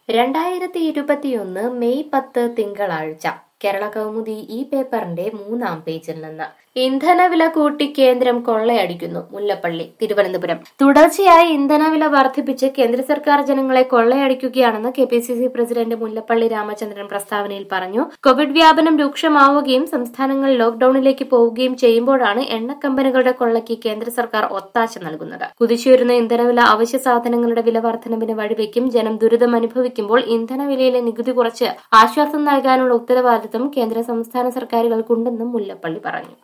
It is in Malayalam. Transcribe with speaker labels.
Speaker 1: രണ്ടായിരത്തി ഇരുപത്തിയൊന്ന് മെയ് പത്ത് തിങ്കളാഴ്ച കേരള കൗമുദി ഈ പേപ്പറിന്റെ മൂന്നാം പേജിൽ നിന്ന് ഇന്ധനവില കൂട്ടി കേന്ദ്രം കൊള്ളയടിക്കുന്നു മുല്ലപ്പള്ളി തിരുവനന്തപുരം തുടർച്ചയായി ഇന്ധനവില വർദ്ധിപ്പിച്ച് കേന്ദ്ര സർക്കാർ ജനങ്ങളെ കൊള്ളയടിക്കുകയാണെന്ന് K P C C president Mullappally Ramachandran പ്രസ്താവനയിൽ പറഞ്ഞു കോവിഡ് വ്യാപനം രൂക്ഷമാവുകയും സംസ്ഥാനങ്ങൾ ലോക്ഡൌണിലേക്ക് പോവുകയും ചെയ്യുമ്പോഴാണ് എണ്ണ കമ്പനികളുടെ കൊള്ളയ്ക്ക് കേന്ദ്ര സർക്കാർ ഒത്താശ നൽകുന്നത് കുതിച്ചുയരുന്ന ഇന്ധനവില അവശ്യ സാധനങ്ങളുടെ വില വർധനവിന് വഴിവെക്കും ജനം ദുരിതം അനുഭവിക്കുമ്പോൾ ഇന്ധനവിലയിലെ നികുതി കുറച്ച് ആശ്വാസം നൽകാനുള്ള ഉത്തരവാദിത്തം കേന്ദ്ര സംസ്ഥാന സർക്കാരുകൾക്കുണ്ടെന്നും മുല്ലപ്പള്ളി പറഞ്ഞു